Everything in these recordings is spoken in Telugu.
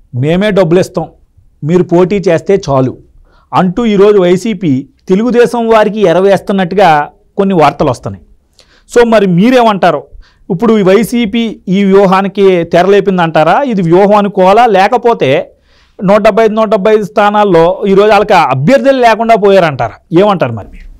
మేమే డబ్బులు ఇస్తాం మీరు పోటీ చేస్తే చాలు అంటూ ఈరోజు వైసీపీ తెలుగుదేశం వారికి ఎరవేస్తున్నట్టుగా కొన్ని వార్తలు వస్తున్నాయి సో మరి మీరేమంటారు ఇప్పుడు ఈ వైసీపీ ఈ వ్యూహానికి తెరలేపిందంటారా ఇది వ్యూహం అనుకోవాలా లేకపోతే నూట డెబ్బై ఐదు నూట డెబ్బై ఐదు స్థానాల్లో ఈరోజు వాళ్ళకి అభ్యర్థులు లేకుండా పోయారంటారా ఏమంటారు మరి మీరు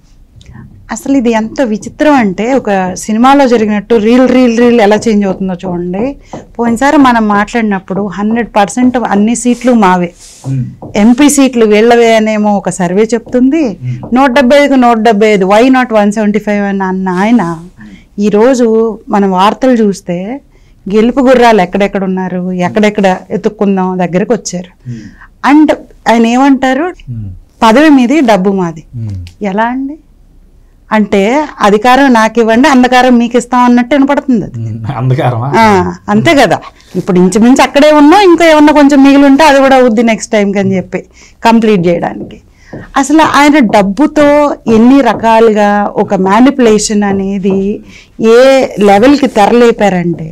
అసలు ఇది ఎంత విచిత్రం అంటే ఒక సినిమాలో జరిగినట్టు రీల్ రీల్ రీల్ ఎలా చేంజ్ అవుతుందో చూడండి పోయినసారి మనం మాట్లాడినప్పుడు హండ్రెడ్ పర్సెంట్ అన్ని సీట్లు మావే ఎంపీ సీట్లు వీళ్ళవే అనేమో ఒక సర్వే చెప్తుంది నూట డెబ్బై ఐదుకు నూట డెబ్బై ఐదు why not one seventy five అని అన్న ఆయన ఈరోజు మన వార్తలు చూస్తే గెలుపు గుర్రాలు ఎక్కడెక్కడ ఉన్నారు ఎక్కడెక్కడ ఎత్తుక్కుందాం దగ్గరకు వచ్చారు అండ్ ఆయన ఏమంటారు పదవి మీది డబ్బు మాది ఎలా అండి అంటే అధికారం నాకు ఇవ్వండి అంధకారం మీకు ఇస్తాం అన్నట్టు వినపడుతుంది అది అంధకారమా ఆ, అంతే కదా ఇప్పుడు ఇంచుమించు అక్కడే ఉన్నాం ఇంకా ఏమన్నా కొంచెం మిగిలి ఉంటే అది కూడా అవుద్ది నెక్స్ట్ టైంకి అని చెప్పి కంప్లీట్ చేయడానికి అసలు ఆయన డబ్బుతో ఎన్ని రకాలుగా ఒక మ్యానిపులేషన్ అనేది ఏ లెవెల్కి తెరలేపారంటే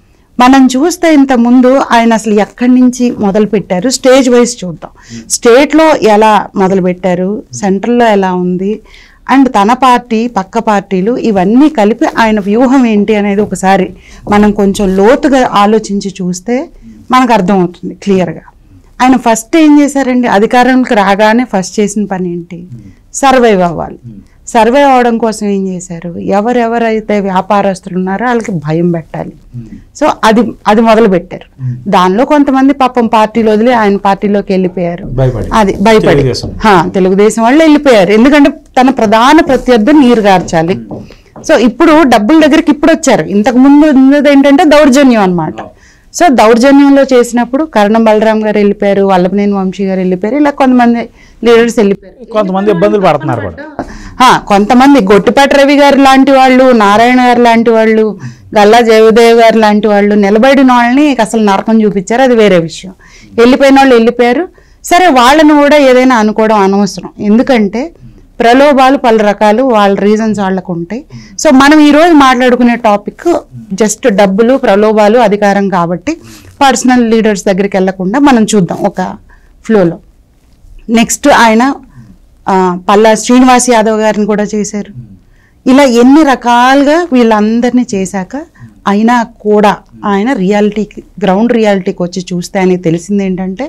మనం చూస్తే ఇంత ముందు ఆయన అసలు ఎక్కడి నుంచి మొదలు పెట్టారు స్టేజ్ వైజ్ చూద్దాం స్టేట్లో ఎలా మొదలు పెట్టారు సెంట్రల్లో ఎలా ఉంది అండ్ తన పార్టీ పక్క పార్టీలు ఇవన్నీ కలిపి ఆయన వ్యూహం ఏంటి అనేది ఒకసారి మనం కొంచెం లోతుగా ఆలోచించి చూస్తే మనకు అర్థమవుతుంది క్లియర్గా ఆయన ఫస్ట్ ఏం చేశారండి అధికారంలోకి రాగానే ఫస్ట్ చేసిన పని ఏంటి సర్వైవ్ అవ్వాలి సర్వైవ్ అవ్వడం కోసం ఏం చేశారు ఎవరెవరైతే వ్యాపారస్తులు ఉన్నారో వాళ్ళకి భయం పెట్టాలి సో అది అది మొదలు పెట్టారు దానిలో కొంతమంది పాపం పార్టీలు వదిలి ఆయన పార్టీలోకి వెళ్ళిపోయారు భయపడి అది భయపడి తెలుగుదేశం. హా, తెలుగుదేశం వాళ్ళు వెళ్ళిపోయారు ఎందుకంటే తన ప్రధాన ప్రత్యర్థి నీరు గార్చాలి సో ఇప్పుడు డబ్బుల దగ్గరికి ఇప్పుడు వచ్చారు ఇంతకు ముందు ఉన్నది ఏంటంటే దౌర్జన్యం అన్నమాట సో దౌర్జన్యంలో చేసినప్పుడు కరణం బలరాం గారు వెళ్ళిపోయారు వల్లభనేని వంశీ గారు వెళ్ళిపోయారు ఇలా కొంతమంది లీడర్స్ వెళ్ళిపోయారు కొంతమంది ఇబ్బందులు పడుతున్నారు కూడా హా, కొంతమంది గొట్టిపాటి రవి గారు లాంటి వాళ్ళు నారాయణ గారు లాంటి వాళ్ళు గల్లా జయదేవ్ గారు లాంటి వాళ్ళు నిలబడిన వాళ్ళని అసలు నరకం చూపించారు అది వేరే విషయం వెళ్ళిపోయిన వాళ్ళు వెళ్ళిపోయారు సరే వాళ్ళని కూడా ఏదైనా అనుకోవడం అనవసరం ఎందుకంటే ప్రలోభాలు పలు రకాలు వాళ్ళ రీజన్స్ వాళ్ళకు ఉంటాయి సో మనం ఈ రోజు మాట్లాడుకునే టాపిక్ జస్ట్ డబ్బులు ప్రలోభాలు అధికారం కాబట్టి పర్సనల్ లీడర్స్ దగ్గరికి వెళ్లకుండా మనం చూద్దాం ఒక ఫ్లోలో నెక్స్ట్ ఆయన ఆ, పల్లా శ్రీనివాస్ యాదవ్ గారిని కూడా చేశారు ఇలా ఎన్ని రకాలుగా వీళ్ళందరినీ చేశాక అయినా కూడా ఆయన రియాలిటీకి గ్రౌండ్ రియాలిటీకి వచ్చి చూస్తే ఆయనకి తెలిసింది ఏంటంటే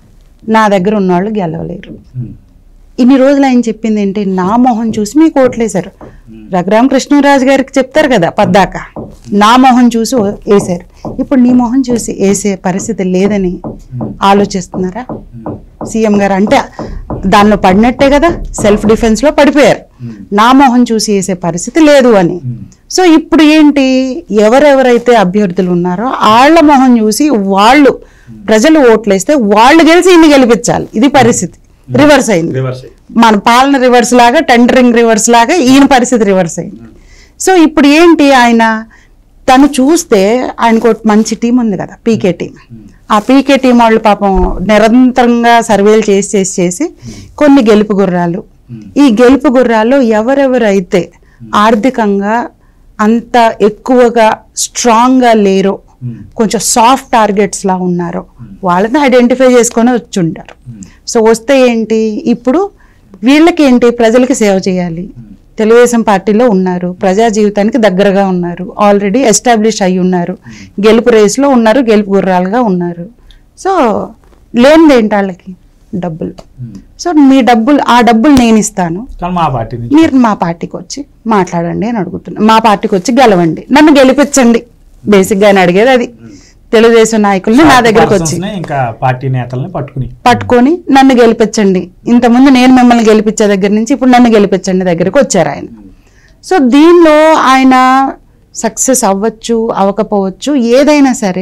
నా దగ్గర ఉన్నవాళ్ళు గెలవలేరు ఇన్ని రోజులు ఆయన చెప్పింది ఏంటి నా మొహం చూసి మీకు ఓట్లేశారు రఘురామ కృష్ణరాజు గారికి చెప్తారు కదా పద్దాక నా మొహం చూసి ఓ- వేశారు ఇప్పుడు నీ మొహం చూసి వేసే పరిస్థితి లేదని ఆలోచిస్తున్నారా సీఎం గారు అంటే దానిలో పడినట్టే కదా సెల్ఫ్ డిఫెన్స్ లో పడిపోయారు నా మొహం చూసి వేసే పరిస్థితి లేదు అని సో ఇప్పుడు ఏంటి ఎవరెవరైతే అభ్యర్థులు ఉన్నారో వాళ్ళ మొహం చూసి వాళ్ళు ప్రజలు ఓట్లేస్తే వాళ్ళు గెలిచి ఇన్ని గెలిపించాలి ఇది పరిస్థితి రివర్స్ అయింది రివర్స్ మన పాలన రివర్స్ లాగా టెండరింగ్ రివర్స్ లాగా ఈయన పరిస్థితి రివర్స్ అయింది సో ఇప్పుడు ఏంటి ఆయన తను చూస్తే ఆయనకు ఒక మంచి టీం ఉంది కదా పీకే టీం ఆ పీకే టీం వాళ్ళు పాపం నిరంతరంగా సర్వేలు చేసి చేసి చేసి కొన్ని గెలుపు గుర్రాలు ఈ గెలుపు గుర్రాల్లో ఎవరెవరైతే ఆర్థికంగా అంత ఎక్కువగా స్ట్రాంగ్గా లేరో కొంచెం సాఫ్ట్ టార్గెట్స్ లా ఉన్నారో వాళ్ళని ఐడెంటిఫై చేసుకొని వచ్చి ఉంటారు సో వస్తే ఏంటి ఇప్పుడు వీళ్ళకి ఏంటి ప్రజలకి సేవ చేయాలి తెలుగుదేశం పార్టీలో ఉన్నారు ప్రజా జీవితానికి దగ్గరగా ఉన్నారు ఆల్రెడీ ఎస్టాబ్లిష్ అయి ఉన్నారు గెలుపు రేస్లో ఉన్నారు గెలుపు గుర్రాలుగా ఉన్నారు సో లేనిది ఏంటి వాళ్ళకి డబ్బులు సో మీ డబ్బులు ఆ డబ్బులు నేను ఇస్తాను కానీ మా పార్టీ నుంచి మీరు మా పార్టీకి వచ్చి మాట్లాడండి అని అడుగుతున్నా మా పార్టీకి వచ్చి గెలవండి నన్ను గెలిపించండి బేసిక్గా ఆయన అడిగేది అది తెలుగుదేశం నాయకుల్ని నా దగ్గరకు వచ్చి పర్సన్స్ని ఇంకా పార్టీ నేతల్ని పట్టుకుని పట్టుకొని నన్ను గెలిపించండి ఇంతకుముందు నేను మిమ్మల్ని గెలిపించే దగ్గర నుంచి ఇప్పుడు నన్ను గెలిపించండి దగ్గరికి వచ్చారు ఆయన సో దీనిలో ఆయన సక్సెస్ అవ్వచ్చు అవ్వకపోవచ్చు ఏదైనా సరే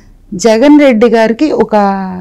జగన్ రెడ్డి గారికి ఒక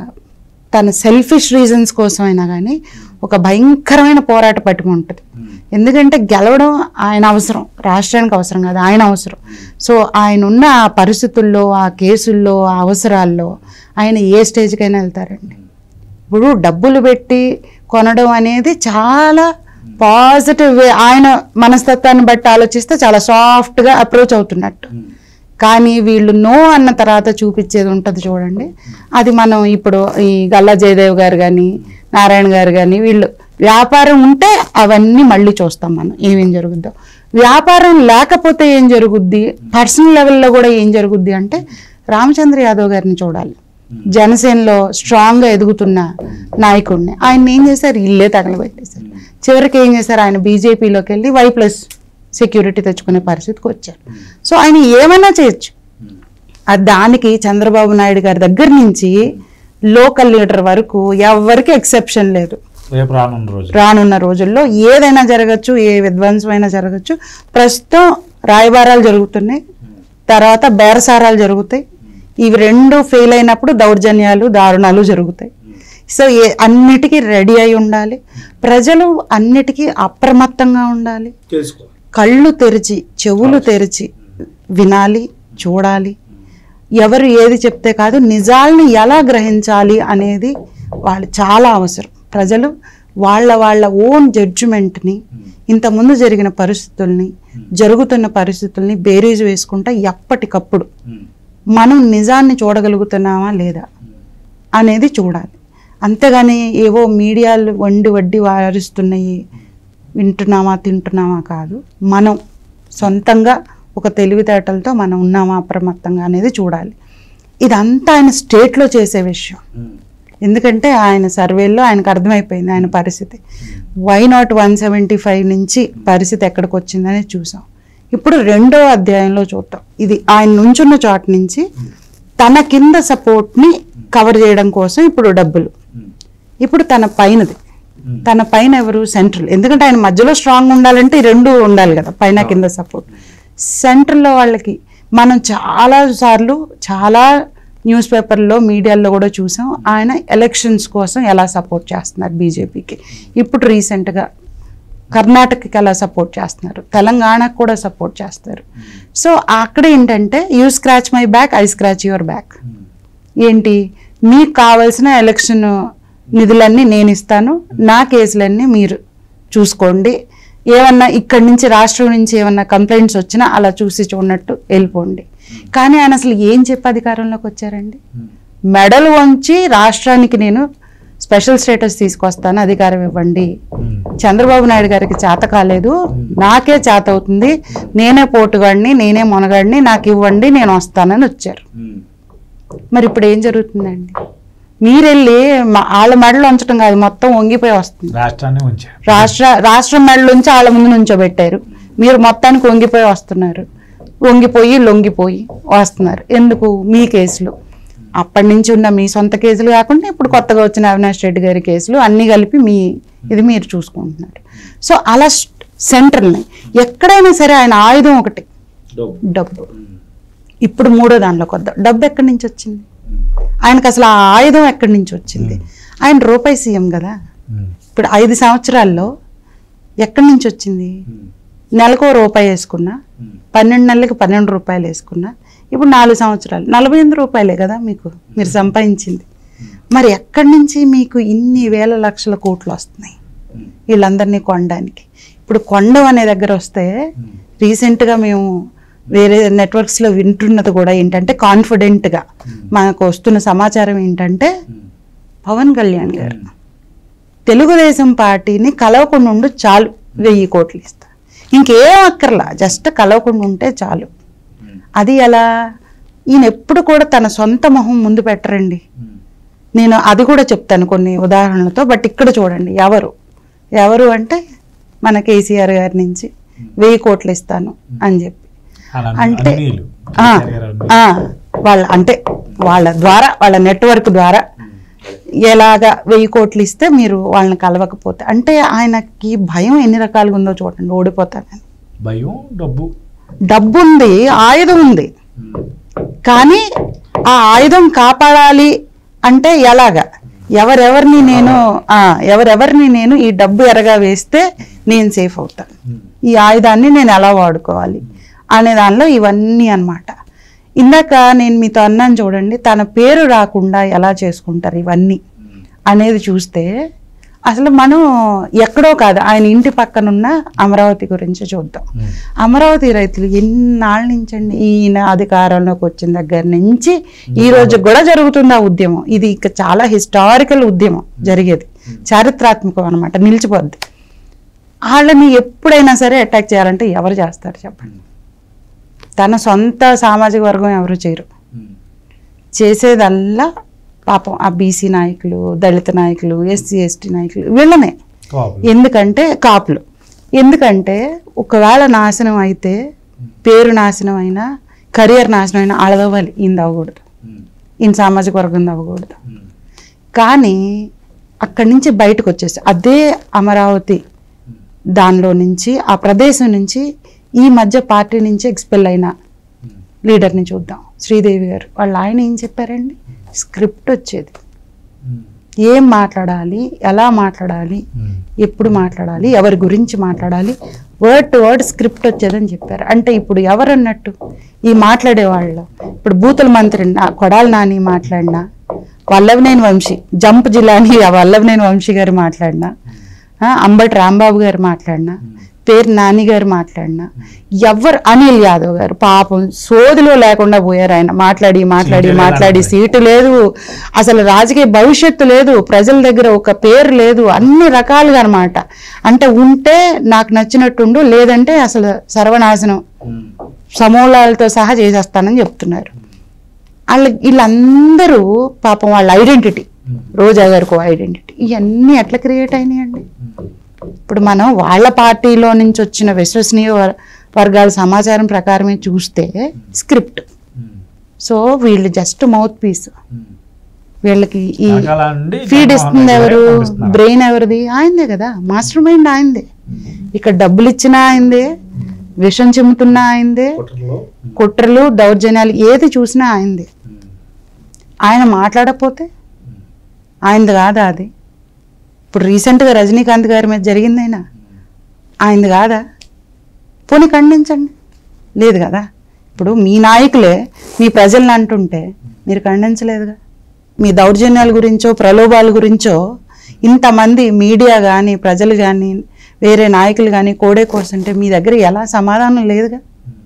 తన సెల్ఫిష్ రీజన్స్ కోసం అయినా కానీ ఒక భయంకరమైన పోరాట పట్టుకు ఉంటుంది ఎందుకంటే గెలవడం ఆయన అవసరం రాష్ట్రానికి అవసరం కాదు ఆయన అవసరం సో ఆయన ఉన్న ఆ పరిస్థితుల్లో ఆ కేసుల్లో ఆ అవసరాల్లో ఆయన ఏ స్టేజ్కైనా వెళ్తారండి ఇప్పుడు డబ్బులు పెట్టి కొనడం అనేది చాలా పాజిటివ్ వే ఆయన మనస్తత్వాన్ని బట్టి ఆలోచిస్తే చాలా సాఫ్ట్గా అప్రోచ్ అవుతున్నట్టు కానీ వీళ్ళు నో అన్న తర్వాత చూపించేది ఉంటుంది చూడండి అది మనం ఇప్పుడు ఈ గల్లా జయదేవ్ గారు కానీ నారాయణ గారు కానీ వీళ్ళు వ్యాపారం ఉంటే అవన్నీ మళ్ళీ చూస్తాం మనం ఏమేం జరుగుద్దో వ్యాపారం లేకపోతే ఏం జరుగుద్ది పర్సనల్ లెవెల్లో కూడా ఏం జరుగుద్ది అంటే రామచంద్ర యాదవ్ గారిని చూడాలి జనసేనలో స్ట్రాంగ్గా ఎదుగుతున్న నాయకుడిని ఆయన ఏం చేశారు ఇల్లే తగలబెట్టేశారు చివరికి ఏం చేశారు ఆయన బీజేపీలోకి వెళ్ళి వై ప్లస్ సెక్యూరిటీ తెచ్చుకునే పరిస్థితికి వచ్చారు సో ఆయన ఏమైనా చేయొచ్చు అది దానికి చంద్రబాబు నాయుడు గారి దగ్గర నుంచి లోకల్ లీడర్ వరకు ఎవరికి ఎక్సెప్షన్ లేదు రేపు రానున్న రోజు రానున్న రోజుల్లో ఏదైనా జరగచ్చు ఏ విధ్వంసమైనా జరగచ్చు ప్రస్తుతం రాయబారాలు జరుగుతున్నాయి తర్వాత బేరసారాలు జరుగుతాయి ఇవి రెండు ఫెయిల్ అయినప్పుడు దౌర్జన్యాలు దారుణాలు జరుగుతాయి సో ఏ అన్నిటికీ రెడీ అయి ఉండాలి ప్రజలు అన్నిటికీ అప్రమత్తంగా ఉండాలి తెలుసుకో కళ్ళు తెరిచి చెవులు తెరిచి వినాలి చూడాలి ఎవరు ఏది చెప్తే కాదు నిజాల్ని ఎలా గ్రహించాలి అనేది వాళ్ళు చాలా అవసరం ప్రజలు వాళ్ళ వాళ్ళ ఓన్ జడ్జిమెంట్ని ఇంతకుముందు జరిగిన పరిస్థితుల్ని జరుగుతున్న పరిస్థితుల్ని బేరీజ్ వేసుకుంటా ఎప్పటికప్పుడు మనం నిజాన్ని చూడగలుగుతున్నామా లేదా అనేది చూడాలి అంతేగాని ఏవో మీడియాలు వండి వడ్డి వారిస్తున్నాయి వింటున్నామా తింటున్నామా కాదు మనం సొంతంగా ఒక తెలివితేటలతో మనం ఉన్నామా అప్రమత్తంగా అనేది చూడాలి ఇదంతా ఆయన స్టేట్లో చేసే విషయం ఎందుకంటే ఆయన సర్వేల్లో ఆయనకు అర్థమైపోయింది ఆయన పరిస్థితి why not one seventy five నుంచి పరిస్థితి ఎక్కడికి వచ్చిందని చూసాం ఇప్పుడు రెండో అధ్యాయంలో చూద్దాం ఇది ఆయన నుంచున్న చోట నుంచి తన కింద సపోర్ట్ని కవర్ చేయడం కోసం ఇప్పుడు డబ్బులు ఇప్పుడు తన పైనది తన పైన ఎవరు సెంట్రల్ ఎందుకంటే ఆయన మధ్యలో స్ట్రాంగ్ ఉండాలంటే ఈ రెండు ఉండాలి కదా పైన కింద సపోర్ట్ సెంట్రల్లో వాళ్ళకి మనం చాలా సార్లు చాలా న్యూస్ పేపర్లో మీడియాలో కూడా చూసాం ఆయన ఎలక్షన్స్ కోసం ఎలా సపోర్ట్ చేస్తున్నారు బీజేపీకి ఇప్పుడు రీసెంట్గా కర్ణాటకకి ఎలా సపోర్ట్ చేస్తున్నారు తెలంగాణకు కూడా సపోర్ట్ చేస్తారు సో అక్కడ ఏంటంటే you scratch my back I scratch your back ఏంటి మీకు కావాల్సిన ఎలక్షన్ నిధులన్నీ నేను ఇస్తాను నా కేసులన్నీ మీరు చూసుకోండి ఏమన్నా ఇక్కడి నుంచి రాష్ట్రం నుంచి ఏమన్నా కంప్లైంట్స్ వచ్చినా అలా చూసి చూడనట్టు వెళ్ళిపోండి కానీ ఆయన అసలు ఏం చెప్పి అధికారంలోకి వచ్చారండి మెడల్ వంచి రాష్ట్రానికి నేను స్పెషల్ స్టేటస్ తీసుకొస్తాను అధికారం ఇవ్వండి చంద్రబాబు నాయుడు గారికి చేత కాలేదు నాకే చేత అవుతుంది నేనే పోటుగాడిని నేనే మొనగాడిని నాకు ఇవ్వండి నేను వస్తానని వచ్చారు మరి ఇప్పుడు ఏం జరుగుతుందండి మీరెళ్ళి మా- వాళ్ళ మెడలు ఉంచడం కాదు మొత్తం వంగిపోయి వస్తుంది రాష్ట్రాన్ని ఉంచారు రాష్ట్ర రాష్ట్రం మెడల నుంచి వాళ్ళ ముందు నుంచోబెట్టారు మీరు మొత్తానికి వంగిపోయి వస్తున్నారు వంగిపోయి లొంగిపోయి వస్తున్నారు ఎందుకు మీ కేసులు అప్పటి నుంచి ఉన్న మీ సొంత కేసులు కాకుండా ఇప్పుడు కొత్తగా వచ్చిన అవినాష్ రెడ్డి గారి కేసులు అన్నీ కలిపి మీ ఇది మీరు చూసుకుంటున్నారు సో అలా సెంట్రల్ని ఎక్కడైనా సరే ఆయన ఆయుధం ఒకటి డబ్బు ఇప్పుడు మూడో దానిలోకి వద్దాం డబ్బు ఎక్కడి నుంచి వచ్చింది ఆయనకు అసలు ఆ ఆయుధం ఎక్కడి నుంచి వచ్చింది ఆయన రూపాయి సీఎం కదా ఇప్పుడు ఐదు సంవత్సరాల్లో ఎక్కడి నుంచి వచ్చింది నెలకు ఓ రూపాయి వేసుకున్నా పన్నెండు నెలలకి పన్నెండు రూపాయలు వేసుకున్నా ఇప్పుడు నాలుగు సంవత్సరాలు నలభై ఎనిమిది రూపాయలే కదా మీకు మీరు సంపాదించింది మరి ఎక్కడి నుంచి మీకు ఇన్ని వేల లక్షల కోట్లు వస్తున్నాయి వీళ్ళందరినీ కొనడానికి ఇప్పుడు కొండం అనే దగ్గర వస్తే రీసెంట్గా మేము వేరే నెట్వర్క్స్లో వింటున్నది కూడా ఏంటంటే కాన్ఫిడెంట్గా మనకు వస్తున్న సమాచారం ఏంటంటే పవన్ కళ్యాణ్ గారు తెలుగుదేశం పార్టీని కలవకుండా ఉండు చాలు వెయ్యి కోట్లు ఇస్తా ఇంకేం అక్కర్లా జస్ట్ కలవకుండా ఉంటే చాలు అది ఎలా ఈయన ఎప్పుడు కూడా తన సొంత మొహం ముందు పెట్టరండి నేను అది కూడా చెప్తాను కొన్ని ఉదాహరణలతో బట్ ఇక్కడ చూడండి ఎవరు ఎవరు అంటే మన కేసీఆర్ గారి నుంచి వెయ్యి కోట్లు ఇస్తాను అని చెప్పి అలా అంటే అన్నీలు. ఆ, కేసీఆర్ గారు అన్నీలు. ఆ, వాళ్ళ అంటే వాళ్ళ ద్వారా వాళ్ళ నెట్వర్క్ ద్వారా ఎలాగా వెయ్యి కోట్లు ఇస్తే మీరు వాళ్ళని కలవకపోతే అంటే ఆయనకి భయం ఎన్ని రకాలుగా ఉందో చూడండి ఓడిపోతానని భయం డబ్బు డబ్బు ఉంది ఆయుధం ఉంది కానీ ఆ ఆయుధం కాపాడాలి అంటే ఎలాగా ఎవరెవరిని నేను ఆ, ఎవరెవరిని నేను ఈ డబ్బు ఎరగా వేస్తే నేను సేఫ్ అవుతాను ఈ ఆయుధాన్ని నేను ఎలా వాడుకోవాలి అనే దానిలో ఇవన్నీ అన్నమాట ఇందాక నేను మీతో అన్నాను చూడండి తన పేరు రాకుండా ఎలా చేసుకుంటారు ఇవన్నీ అనేది చూస్తే అసలు మనం ఎక్కడో కాదు ఆయన ఇంటి పక్కనున్న అమరావతి గురించి చూద్దాం అమరావతి రైతులు ఎన్నాళ్ళ నుంచి అండి ఈయన అధికారంలోకి వచ్చిన దగ్గర నుంచి ఈ రోజు కూడా జరుగుతుంది ఆ ఉద్యమం ఇది ఇక చాలా హిస్టారికల్ ఉద్యమం జరిగేది చారిత్రాత్మకం అనమాట నిలిచిపోద్ది వాళ్ళని ఎప్పుడైనా సరే అటాక్ చేయాలంటే ఎవరు చేస్తారు చెప్పండి తన సొంత సామాజిక వర్గం ఎవరు చేయరు చేసేదల్లా పాపం ఆ బీసీ నాయకులు దళిత నాయకులు ఎస్సీ ఎస్టీ నాయకులు వీళ్ళనే ఎందుకంటే కాపులు ఎందుకంటే ఒకవేళ నాశనం అయితే పేరు నాశనం అయినా కెరియర్ నాశనం అయినా అడదవ్వాలి ఈయన అవ్వకూడదు ఈయన సామాజిక వర్గం అవ్వకూడదు కానీ అక్కడి నుంచి బయటకు వచ్చేసి అదే అమరావతి దానిలో నుంచి ఆ ప్రదేశం నుంచి ఈ మధ్య పార్టీ నుంచి ఎక్స్పెల్ అయిన లీడర్ని చూద్దాం శ్రీదేవి గారు వాళ్ళు ఆయన ఏం చెప్పారండి స్క్రిప్ట్ వచ్చేది ఏం మాట్లాడాలి ఎలా మాట్లాడాలి ఎప్పుడు మాట్లాడాలి ఎవరి గురించి మాట్లాడాలి వర్డ్ టు వర్డ్ స్క్రిప్ట్ వచ్చేదని చెప్పారు అంటే ఇప్పుడు ఎవరన్నట్టు ఈ మాట్లాడే వాళ్ళు ఇప్పుడు బూతుల మంత్రి నా- కొడాలి నాని మాట్లాడినా వల్లభనేని వంశీ జంప్ జిల్లాని ఆ వల్లభనేని వంశీ గారు మాట్లాడినా ఆ, అంబటి రాంబాబు గారు మాట్లాడినా పేరు నాని గారు మాట్లాడినా ఎవరు అనిల్ యాదవ్ గారు పాపం సోదిలో లేకుండా పోయారు ఆయన మాట్లాడి మాట్లాడి సీటు మాట్లాడి లేదన్నమాట. సీటు లేదు అసలు రాజకీయ భవిష్యత్తు లేదు ప్రజల దగ్గర ఒక పేరు లేదు అన్ని రకాలుగా అన్నమాట అంటే ఉంటే నాకు నచ్చినట్టుండు లేదంటే అసలు సర్వనాశనం సమూలాలతో సహా చేసేస్తానని చెప్తున్నారు వాళ్ళ వీళ్ళందరూ పాపం వాళ్ళ ఐడెంటిటీ రోజా గారికి ఐడెంటిటీ ఇవన్నీ ఎట్లా క్రియేట్ అయినాయండి ఇప్పుడు మనం వాళ్ళ పార్టీలో నుంచి వచ్చిన విశ్వసనీయ వర్- వర్గాల సమాచారం ప్రకారమే చూస్తే స్క్రిప్ట్ సో వీళ్ళు జస్ట్ మౌత్ పీస్ వీళ్ళకి ఈ రకాల నుండి ఫీడ్ జగన్మోహన్ ఇస్తుంది రెడ్డి ఎవరు గారే పంపిస్తున్నారు. బ్రెయిన్ ఎవరిది ఆయనదే కదా మాస్టర్ మైండ్ ఆయనదే ఇక్కడ డబ్బులు ఇచ్చినా ఆయనదే విషం చిమ్ముతున్నా ఆయనదే కుట్రలు దౌర్జన్యాలు ఏది చూసినా ఆయనదే ఆయన మాట్లాడకపోతే ఆయనది కాదా అది ఇప్పుడు రీసెంట్గా రజనీకాంత్ గారి మీద జరిగిందైనా ఆయనది కాదా పోనీ ఖండించండి లేదు కదా ఇప్పుడు మీ నాయకులే మీ ప్రజల్ని అంటుంటే మీరు ఖండించలేదుగా మీ దౌర్జన్యాల గురించో ప్రలోభాల గురించో ఇంతమంది మీడియా కానీ ప్రజలు కానీ వేరే నాయకులు కానీ కోడే కోస్తుంటే మీ దగ్గర ఎలా సమాధానం లేదుగా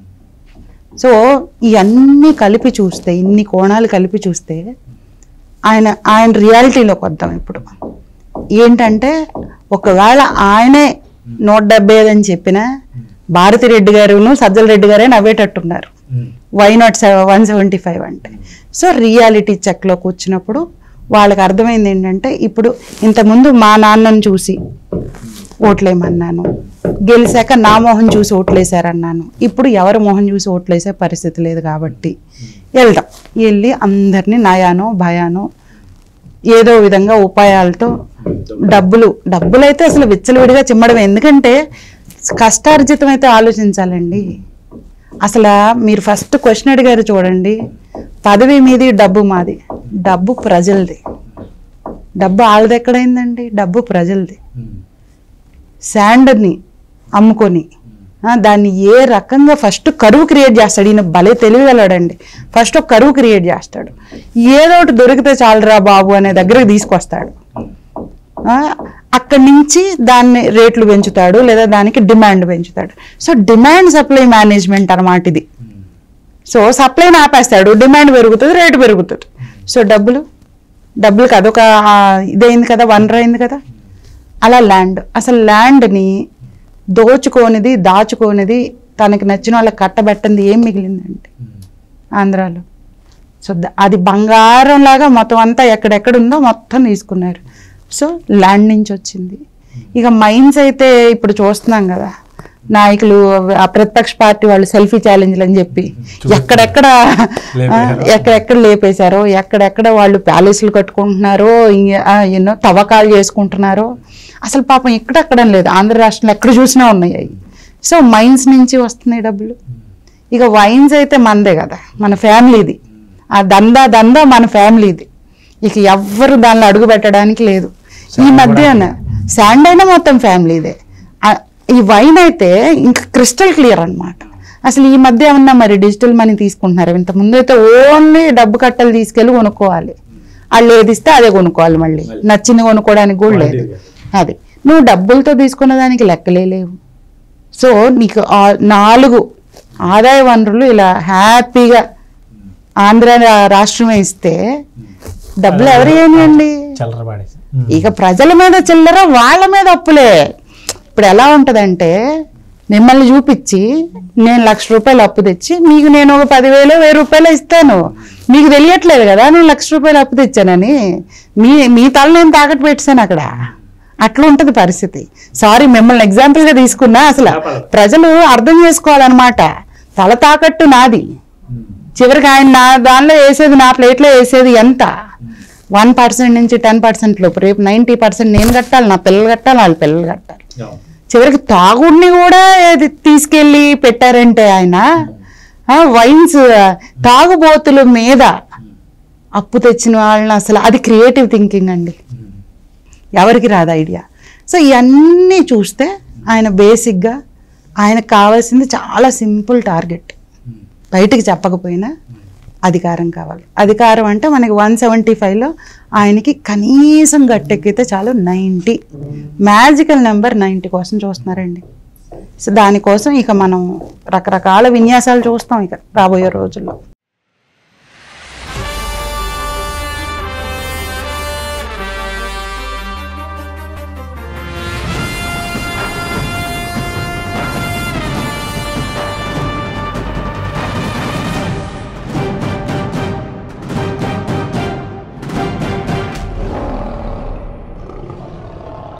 సో ఇవన్నీ కలిపి చూస్తే ఇన్ని కోణాలు కలిపి చూస్తే ఆయన ఆయన రియాలిటీలోకి వద్దాం ఇప్పుడు ఏంటంటే ఒకవేళ ఆయనే నూట డెబ్బై ఐదు అని చెప్పిన భారతిరెడ్డి గారును సజ్జల రెడ్డి గారే నవ్వేటట్టున్నారు why not one seventy five అంటే సో రియాలిటీ చెక్లోకి వచ్చినప్పుడు వాళ్ళకి అర్థమైంది ఏంటంటే ఇప్పుడు ఇంతకుముందు మా నాన్నను చూసి ఓట్లేయమన్నాను గెలిచాక నా మొహం చూసి ఓట్లేశారన్నాను ఇప్పుడు ఎవరి మొహం చూసి ఓట్లేసే పరిస్థితి లేదు కాబట్టి వెళ్దాం వెళ్ళి అందరినీ నయానో భయానో ఏదో విధంగా ఉపాయాలతో డబ్బులు డబ్బులు అయితే అసలు విచ్చలవిడిగా చిమ్మడం ఎందుకంటే కష్టార్జితం అయితే ఆలోచించాలండి అసలు మీరు ఫస్ట్ క్వశ్చన్ అడిగారు చూడండి పదవి మీది డబ్బు మాది డబ్బు ప్రజలది డబ్బు వాళ్ళది ఎక్కడైందండి డబ్బు ప్రజలది శాండ్ని అమ్ముకొని ఆ, దాన్ని ఏ రకంగా ఫస్ట్ కరువు క్రియేట్ చేస్తాడు ఈయన భలే తెలివిగలడండి ఫస్ట్ ఒక కరువు క్రియేట్ చేస్తాడు ఏదో ఒకటి దొరికితే చాలురా బాబు అనే దగ్గరకు తీసుకొస్తాడు ఆ, అక్కడి నుంచి దాన్ని రేట్లు పెంచుతాడు లేదా దానికి డిమాండ్ పెంచుతాడు సో డిమాండ్ సప్లై మేనేజ్మెంట్ అన్నమాట ఇది సో సప్లైని ఆపేస్తాడు డిమాండ్ పెరుగుతుంది రేటు పెరుగుతుంది సో డబ్బులు డబ్బులకు అదొక ఆ, ఇదైంది కదా వనరు అయింది కదా అలా ల్యాండ్ అసలు ల్యాండ్ని దోచుకోనిది దాచుకోనిది తనకి నచ్చిన వాళ్ళకి కట్టబెట్టింది ఏం మిగిలిందండి ఆంధ్రాలో సో ద- అది బంగారం లాగా మొత్తం అంతా ఎక్కడెక్కడ ఉందో మొత్తం తీసుకున్నారు సో ల్యాండ్ నుంచి వచ్చింది ఇక మైన్స్ అయితే ఇప్పుడు చూస్తున్నాం కదా నాయకులు ఆ ప్రతిపక్ష పార్టీ వాళ్ళు సెల్ఫీ ఛాలెంజ్లు అని చెప్పి ఎక్కడెక్కడ ఆ, ఎక్కడెక్కడ లేపేశారో ఎక్కడెక్కడ వాళ్ళు ప్యాలెస్లు కట్టుకుంటున్నారో ఇంక- ఆ, ఎన్నో తవ్వకాలు చేసుకుంటున్నారో అసలు పాపం ఇక్కడ అక్కడం లేదు ఆంధ్ర రాష్ట్రంలో ఎక్కడ చూసినా ఉన్నాయి అవి సో మైన్స్ నుంచి వస్తున్నాయి డబ్బులు ఇక వైన్స్ అయితే మనదే కదా మన ఫ్యామిలీది ఆ దందా దందా మన ఫ్యామిలీది ఇక ఎవ్వరు దానిలో అడుగు పెట్టడానికి లేదు ఈ మధ్యన శాండ్ అయినా మొత్తం ఫ్యామిలీదే ఆ, ఈ వైన్ అయితే ఇంకా క్రిస్టల్ క్లియర్ అన్నమాట అసలు ఈ మధ్య ఏమన్నా మరి డిజిటల్ మనీ తీసుకుంటున్నారు ఇంత ముందు అయితే ఓన్లీ డబ్బు కట్టలు తీసుకెళ్ళి కొనుక్కోవాలి వాళ్ళు ఏది ఇస్తే అదే కొనుక్కోవాలి మళ్ళీ నచ్చింది కొనుక్కోవడానికి కూడా లేదు అది నువ్వు డబ్బులతో తీసుకున్న దానికి లెక్కలే లేవు సో నీకు ఆ- నాలుగు ఆదాయ వనరులు ఇలా హ్యాపీగా ఆంధ్ర రా- రాష్ట్రమే ఇస్తే డబ్బులు ఎవరు ఏమియండి చల్లర పాడేసి ఇక ప్రజల మీద చిల్లర వాళ్ళ మీద అప్పులే ఇప్పుడు ఎలా ఉంటదంటే మిమ్మల్ని చూపించి నేను లక్ష రూపాయలు అప్పు తెచ్చి మీకు నేను ఒక పదివేలు వెయ్యి రూపాయలు ఇస్తాను మీకు తెలియట్లేదు కదా నేను లక్ష రూపాయలు అప్పు తెచ్చానని మీ మీ తల నేను తాకట్టు పెట్టాను అక్కడ అట్లా ఉంటది పరిస్థితి సారీ మిమ్మల్ని example గా తీసుకున్నా అసలు ప్రజలు అర్థం చేసుకోవాలన్నమాట తల తాకట్టు నాది చివరికి ఆయన నా దానిలో వేసేది నా ప్లేట్లో వేసేది ఎంత వన్ పర్సెంట్ నుంచి టెన్ పర్సెంట్ లోపు రేపు నైంటీ పర్సెంట్ నేను కట్టాలి నా పిల్లలు కట్టాలి వాళ్ళ పిల్లలు కట్టాలి చివరికి తాగుడిని కూడా ఏది తీసుకెళ్ళి పెట్టారంటే ఆయన వైన్స్ తాగుబోతుల మీద అప్పు తెచ్చిన వాళ్ళని అసలు అది క్రియేటివ్ థింకింగ్ అండి ఎవరికి రాదు ఐడియా సో ఇవన్నీ చూస్తే ఆయన బేసిక్గా ఆయనకు కావాల్సింది చాలా సింపుల్ టార్గెట్ బయటికి చెప్పకపోయినా అధికారం కావాలి అధికారం అంటే మనకి వన్ సెవెంటీ ఫైవ్లో ఆయనకి కనీసం గట్టెక్కితే చాలు నైంటీ మ్యాజికల్ నెంబర్ నైంటీ కోసం చూస్తున్నారండి సో దానికోసం ఇక మనం రకరకాల విన్యాసాలు చూస్తాం ఇక రాబోయే రోజుల్లో